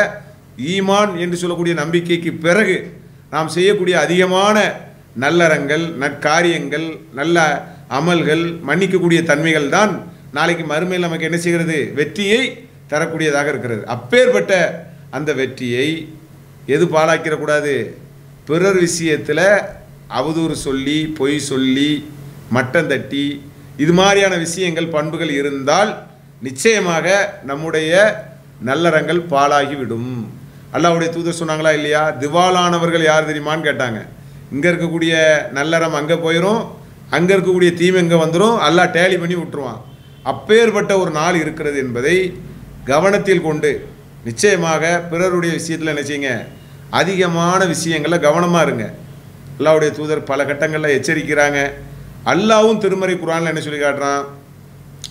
ஈமான் என்று சொல்லக்கூடிய நம்பிக்கைக்கு பிறகு நாம் செய்யக்கூடிய அதிகமான நல்லறங்கள் நற்காரியங்கள் நல்ல அமல்கள் மன்னிக்கக்கூடிய தன்மைகள் தான் நாளைக்கு மறுமையில் நமக்கு என்ன செய்கிறது வெற்றியை தரக்கூடியதாக இருக்கிறது அப்பேற்பட்ட அந்த வெற்றியை எது பாழாக்கிடக்கூடாது பிறர் விஷயத்தில் அவதூறு சொல்லி பொய் சொல்லி மட்டம் தட்டி இது மாதிரியான விஷயங்கள் பண்புகள் இருந்தால் நிச்சயமாக நம்முடைய நல்லறங்கள் பாழாகிவிடும் அல்லாஹ்வுடைய தூதர் சொன்னாங்களா இல்லையா திவாலானவர்கள் யார் தெரியுமான்னு கேட்டாங்க இங்கே இருக்கக்கூடிய நல்லறம் அங்கே போயிடும் அங்கே இருக்கக்கூடிய தீமை இங்கே வந்துடும் அல்லாஹ் டேலி பண்ணி விட்டுருவான் அப்பேற்பட்ட ஒரு நாள் இருக்கிறது என்பதை கவனத்தில் கொண்டு நிச்சயமாக பிறருடைய விஷயத்தில் என்ன செய்யுங்க அதிகமான விஷயங்களில் கவனமாக இருங்க அல்லாஹ்வுடைய தூதர் பல கட்டங்களில் எச்சரிக்கிறாங்க அல்லாவும் திருமறை குரானில் என்ன சொல்லி காட்டுறான்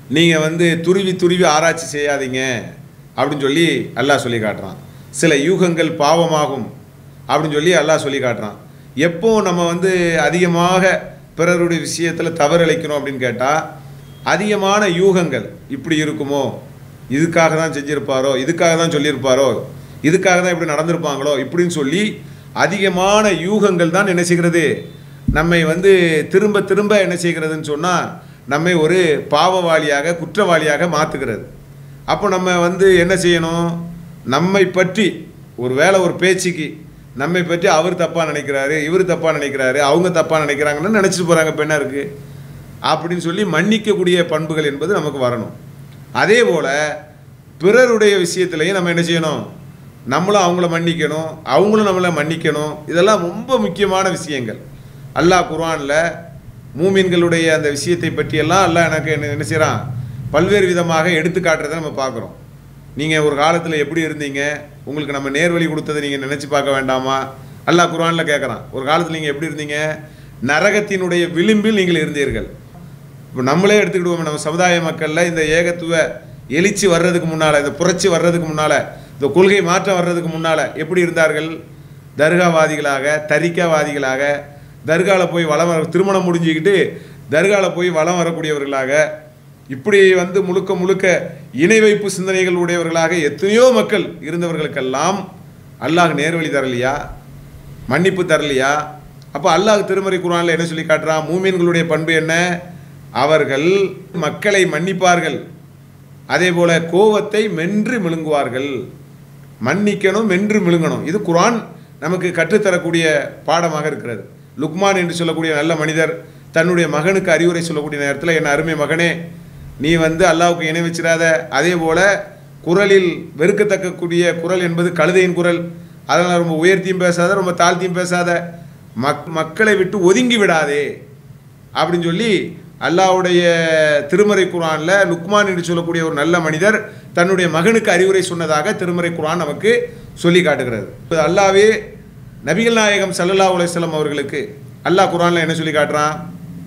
நீங்கள் வந்து துருவி துருவி ஆராய்ச்சி செய்யாதீங்க அப்படின்னு சொல்லி அல்லாஹ் சொல்லி காட்டுறான் சில யூகங்கள் பாவமாகும் அப்படின்னு சொல்லி அல்லாஹ் சொல்லி காட்டுறான் எப்போ நம்ம வந்து அதிகமாக பிறருடைய விஷயத்தில் தவறிழைக்கணும் அப்படின்னு கேட்டால் அதிகமான யூகங்கள் இப்படி இருக்குமோ இதுக்காக தான் செஞ்சிருப்பாரோ இதுக்காக தான் சொல்லியிருப்பாரோ இதுக்காக தான் இப்படி நடந்திருப்பாங்களோ இப்படின்னு சொல்லி அதிகமான யூகங்கள் தான் என்ன செய்கிறது நம்மை வந்து திரும்ப திரும்ப என்ன செய்கிறதுன்னு சொன்னால் நம்மை ஒரு பாவவாளியாக குற்றவாளியாக மாற்றுகிறது அப்போ நம்ம வந்து என்ன செய்யணும் நம்மை பற்றி ஒரு வேளை ஒரு பேச்சுக்கு நம்மை பற்றி அவர் தப்பாக நினைக்கிறாரு இவர் தப்பாக நினைக்கிறாரு அவங்க தப்பாக நினைக்கிறாங்கன்னு நினச்சிட்டு போகிறாங்க இப்போ என்ன இருக்குது அப்படின்னு சொல்லி மன்னிக்கக்கூடிய பண்புகள் என்பது நமக்கு வரணும் அதே போல் பிறருடைய விஷயத்திலையும் நம்ம என்ன செய்யணும் நம்மளும் அவங்கள மன்னிக்கணும் அவங்களும் நம்மளை மன்னிக்கணும் இதெல்லாம் ரொம்ப முக்கியமான விஷயங்கள் அல்லாஹ் குர்ஆனில் மூமின்களுடைய அந்த விஷயத்தை பற்றியெல்லாம் அல்லாஹ் எனக்கு என்ன என்ன செய்கிறான் பல்வேறு விதமாக எடுத்து காட்டுறதை நம்ம பார்க்குறோம் நீங்கள் ஒரு காலத்தில் எப்படி இருந்தீங்க உங்களுக்கு நம்ம நேர்வழி கொடுத்ததை நீங்கள் நினச்சி பார்க்க வேண்டாமா அல்லாஹ் குர்ஆனில் கேட்குறான் ஒரு காலத்தில் நீங்கள் எப்படி இருந்தீங்க நரகத்தினுடைய விளிம்பில் நீங்கள் இருந்தீர்கள் இப்போ நம்மளே எடுத்துக்கிடுவோம் நம்ம சமுதாய மக்களில் இந்த ஏகத்துவ எழுச்சி வர்றதுக்கு முன்னால் இந்த புரட்சி வர்றதுக்கு முன்னால் இந்த கொள்கை மாற்றம் வர்றதுக்கு முன்னால் எப்படி இருந்தார்கள் தர்காவாதிகளாக தரிக்காவாதிகளாக தர்காவில் போய் வளம் வர திருமணம் முடிஞ்சுக்கிட்டு தர்காவில் போய் வளம் வரக்கூடியவர்களாக இப்படி வந்து முழுக்க முழுக்க இணை வைப்பு சிந்தனைகள் உடையவர்களாக எத்தனையோ மக்கள் இருந்தவர்களுக்கெல்லாம் அல்லாஹ் நேர்வழி தரலையா மன்னிப்பு தரலையா அப்போ அல்லாஹ் திருமறை குரானில் என்ன சொல்லி காட்டுறான் மூமின்களுடைய பண்பு என்ன அவர்கள் மக்களை மன்னிப்பார்கள் அதே போல கோவத்தை மென்று விழுங்குவார்கள் மன்னிக்கணும் மென்று விழுங்கணும் இது குரான் நமக்கு கற்றுத்தரக்கூடிய பாடமாக இருக்கிறது லுக்மான் என்று சொல்லக்கூடிய நல்ல மனிதர் தன்னுடைய மகனுக்கு அறிவுரை சொல்லக்கூடிய நேரத்தில் என் அருமை மகனே நீ வந்து அல்லாவுக்கு இணை வச்சிடாத அதே போல குரலில் வெறுக்கத்தக்கக்கூடிய குரல் என்பது கழுதையின் குரல் அதனால் ரொம்ப உயர்த்தியும் பேசாத ரொம்ப தாழ்த்தியும் பேசாத மக் மக்களை விட்டு ஒதுங்கி விடாதே அப்படின்னு சொல்லி அல்லாஹ்வுடைய திருமறை குரானில் லுக்மான் என்று சொல்லக்கூடிய ஒரு நல்ல மனிதர் தன்னுடைய மகனுக்கு அறிவுரை சொன்னதாக திருமறை குரான் நமக்கு சொல்லி காட்டுகிறது இப்ப அல்லாவே நபிகள் நாயகம் சல்லல்லா அலைஹிஸ்ஸலாம் அவர்களுக்கு அல்லாஹ் குரானில் என்ன சொல்லி காட்டுறான்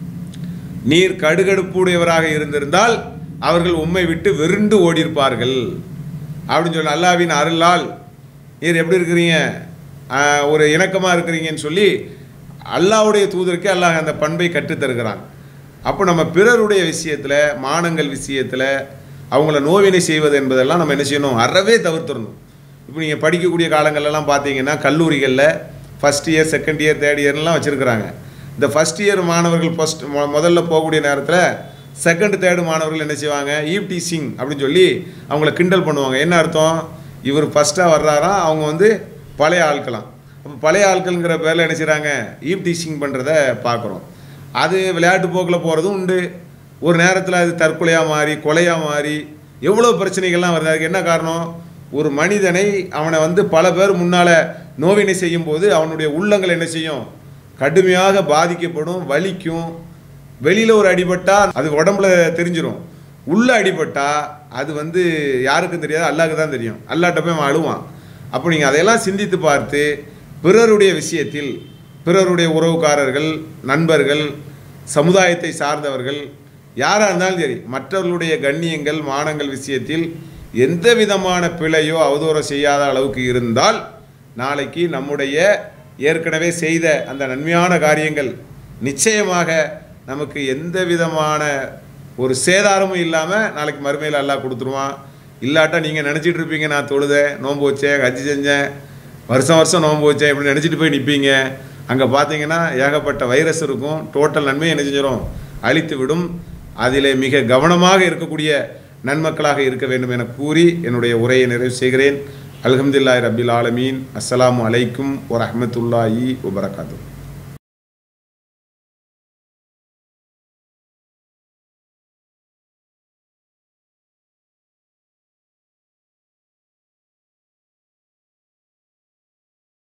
நீர் கடுகடுப்புடையவராக இருந்திருந்தால் அவர்கள் உம்மை விட்டு வெறுண்டு ஓடியிருப்பார்கள் அப்படின்னு சொல்லி அல்லாவின் அருளால் நீர் எப்படி இருக்கிறீங்க ஆஹ், ஒரு இணக்கமாக இருக்கிறீங்கன்னு சொல்லி அல்லாஹ்வுடைய தூதருக்கு அல்லாஹ் அந்த பண்பை கற்றுத்தருகிறான் அப்போ நம்ம பிறருடைய விஷயத்தில் மானங்கள் விஷயத்தில் அவங்கள நோவினை செய்வது என்பதெல்லாம் நம்ம என்ன செய்யணும் அறவே தவிர்த்துடணும் இப்போ நீங்கள் படிக்கக்கூடிய காலங்கள்லாம் பார்த்தீங்கன்னா கல்லூரிகளில் first year second year third இயர்லாம் வச்சுருக்கிறாங்க இந்த ஃபஸ்ட் இயர் மாணவர்கள் ஃபஸ்ட் முதல்ல போகக்கூடிய நேரத்தில் செகண்ட் தேர்டு மாணவர்கள் என்ன செய்வாங்க ஈவ் டீசிங் அப்படின்னு சொல்லி அவங்கள கிண்டல் பண்ணுவாங்க என்ன அர்த்தம் இவர் ஃபஸ்ட்டாக வர்றாராம் அவங்க வந்து பழைய ஆட்களாம் அப்போ பழைய ஆட்கள்ங்கிற பேரில் என்ன செய்கிறாங்க ஈவ் டீசிங் பண்ணுறத பார்க்குறோம் அது விளையாட்டு போக்கில் போகிறதும் உண்டு ஒரு நேரத்தில் அது தற்கொலையாக மாறி கொலையாக மாறி எவ்வளோ பிரச்சனைகள்லாம் வருது அதுக்கு என்ன காரணம் ஒரு மனிதனை அவனை வந்து பல பேர் முன்னால் நோவினை செய்யும்போது அவனுடைய உள்ளங்கள் என்ன செய்யும் கடுமையாக பாதிக்கப்படும் வலிக்கும் வெளியில் ஒரு அடிபட்டா அது உடம்புல தெரிஞ்சிரும் உள்ள அடிபட்டா அது வந்து யாருக்கும் தெரியாது அல்லாஹ்க்கு தான் தெரியும் அல்லாட்ட போய் அவன் அழுவான் அப்போ நீங்கள் அதையெல்லாம் சிந்தித்து பார்த்து பிறருடைய விஷயத்தில் பிறருடைய உறவுக்காரர்கள் நண்பர்கள் சமுதாயத்தை சார்ந்தவர்கள் யாராக இருந்தாலும் சரி மற்றவர்களுடைய கண்ணியங்கள் மானங்கள் விஷயத்தில் எந்த விதமான பிழையோ அவதூறோ செய்யாத அளவுக்கு இருந்தால் நாளைக்கு நம்முடைய ஏற்கனவே செய்த அந்த நன்மையான காரியங்கள் நிச்சயமாக நமக்கு எந்த விதமான ஒரு சேதாரமும் இல்லாமல் நாளைக்கு மறுமையில் அல்லாஹ் கொடுத்துருவான் இல்லாட்டா நீங்கள் நினச்சிட்டு இருப்பீங்க நான் தொழுதேன் நோன்பு வச்சேன் ஹஜ்ஜி செஞ்சேன் வருஷம் வருஷம் நோன்பு வச்சேன் இப்படி நினச்சிட்டு போய் நிற்பீங்க அங்கே பார்த்தீங்கன்னா ஏகப்பட்ட வைரஸ் இருக்கும் டோட்டல் நன்மையை என்ன செஞ்சிடும் அழித்து விடும் அதிலே மிக கவனமாக இருக்கக்கூடிய நன்மக்களாக இருக்க வேண்டும் என கூறி என்னுடைய உரையை நிறைவு செய்கிறேன் அல்ஹம்துலில்லாஹி ரபில் ஆலமீன் அஸ்ஸலாமு அலைக்கும் வரஹ்மத்துல்லாஹி வபரகாத்துஹு